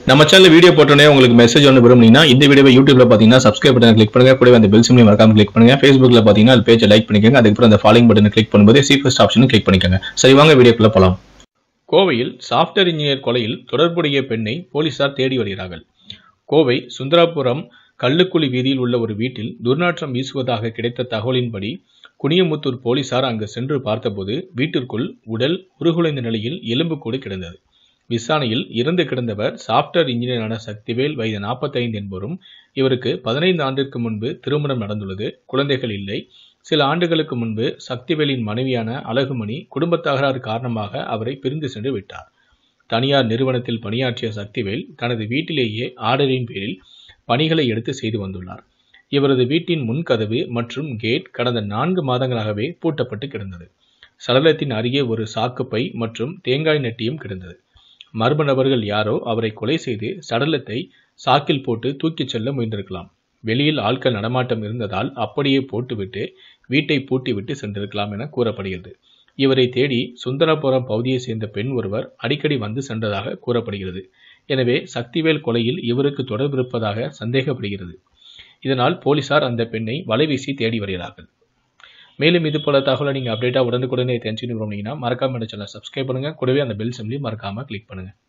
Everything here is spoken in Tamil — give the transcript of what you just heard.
நம்ம சேனல் வீடியோ போட்டோன்னே உங்களுக்கு மெசேஜ் ஒன்று விரும்புனீங்கன்னா இந்த வீடியோவை யூடியூப்ல பார்த்தீங்கன்னா சப்ஸ்கிரைப் பட்டன் கிளிக் பண்ணுங்க கூடவே அந்த பெல் சிம்லையும் மறக்காம கிளிக் பண்ணுங்க ஃபேஸ்புக்ல பார்த்தீங்கன்னா அது பேஜை லைக் பண்ணிக்கோங்க அதுக்கப்புறம் அந்த ஃபாலோயிங் பட்டனை கிளிக் பண்ணும்போது சீஃபஸ்ட் ஆப்ஷனும் கிளிக் பண்ணிக்கோங்க சரி வாங்க வீடியோக்குள்ள போலாம் கோவையில் சாஃப்ட்வேர் இன்ஜினியர் கொலையில் தொடர்புடைய பெண்ணை போலீசார் தேடி வருகிறார்கள் கோவை சுந்தராபுரம் கள்ளுக்குழி வீதியில் உள்ள ஒரு வீட்டில் துர்நாற்றம் வீசுவதாக கிடைத்த தகவலின்படி குனியமுத்தூர் போலீசார் அங்கு சென்று பார்த்தபோது வீட்டிற்குள் உடல் உருகுலைந்த நிலையில் எலும்புக்கூடு கிடந்தது விசாரணையில் இறந்து கிடந்தவர் சாப்ட்வேர் இன்ஜினியரான சக்திவேல் வயது 45 என்பவரும் இவருக்கு பதினைந்து ஆண்டிற்கு முன்பு திருமணம் நடந்துள்ளது குழந்தைகள் இல்லை சில ஆண்டுகளுக்கு முன்பு சக்திவேலின் மனைவியான அழகுமணி குடும்ப தகராறு காரணமாக அவரை பிரிந்து சென்று விட்டார் தனியார் நிறுவனத்தில் பணியாற்றிய சக்திவேல் தனது வீட்டிலேயே ஆர்டரின் பேரில் பணிகளை எடுத்து செய்து வந்துள்ளார் இவரது வீட்டின் முன்கதவு மற்றும் கேட் கடந்த நான்கு மாதங்களாகவே பூட்டப்பட்டு கிடந்தது சடலத்தின் அருகே ஒரு சாக்குப்பை மற்றும் தேங்காய் நெட்டியும் கிடந்தது மர்ம நபர்கள் யாரோ அவரை கொலை செய்து சடலத்தை சாக்கில் போட்டு தூக்கிச் செல்ல முயன்றிருக்கலாம் வெளியில் ஆட்கள் நடமாட்டம் இருந்ததால் அப்படியே போட்டுவிட்டு வீட்டை பூட்டிவிட்டு சென்றிருக்கலாம் என கூறப்படுகிறது இவரை தேடி சுந்தரபுரம் பகுதியை சேர்ந்த பெண் ஒருவர் அடிக்கடி வந்து சென்றதாக கூறப்படுகிறது எனவே சக்திவேல் கொலையில் இவருக்கு தொடர்பு இருப்பதாக சந்தேகப்படுகிறது இதனால் போலீசார் அந்த பெண்ணை வலைவீசி தேடி வருகிறார்கள் மேலும் இது போல தகவலை நீங்கள் அப்டேட்டாக உடனுக்குடனே தெரிஞ்சுக்கணும் அப்படின்னா மறக்காம இந்த சேனலை சப்ஸ்கிரைப் பண்ணுங்க கூடவே அந்த பெல் சிம்லையும் மறக்காம கிளிக் பண்ணுங்க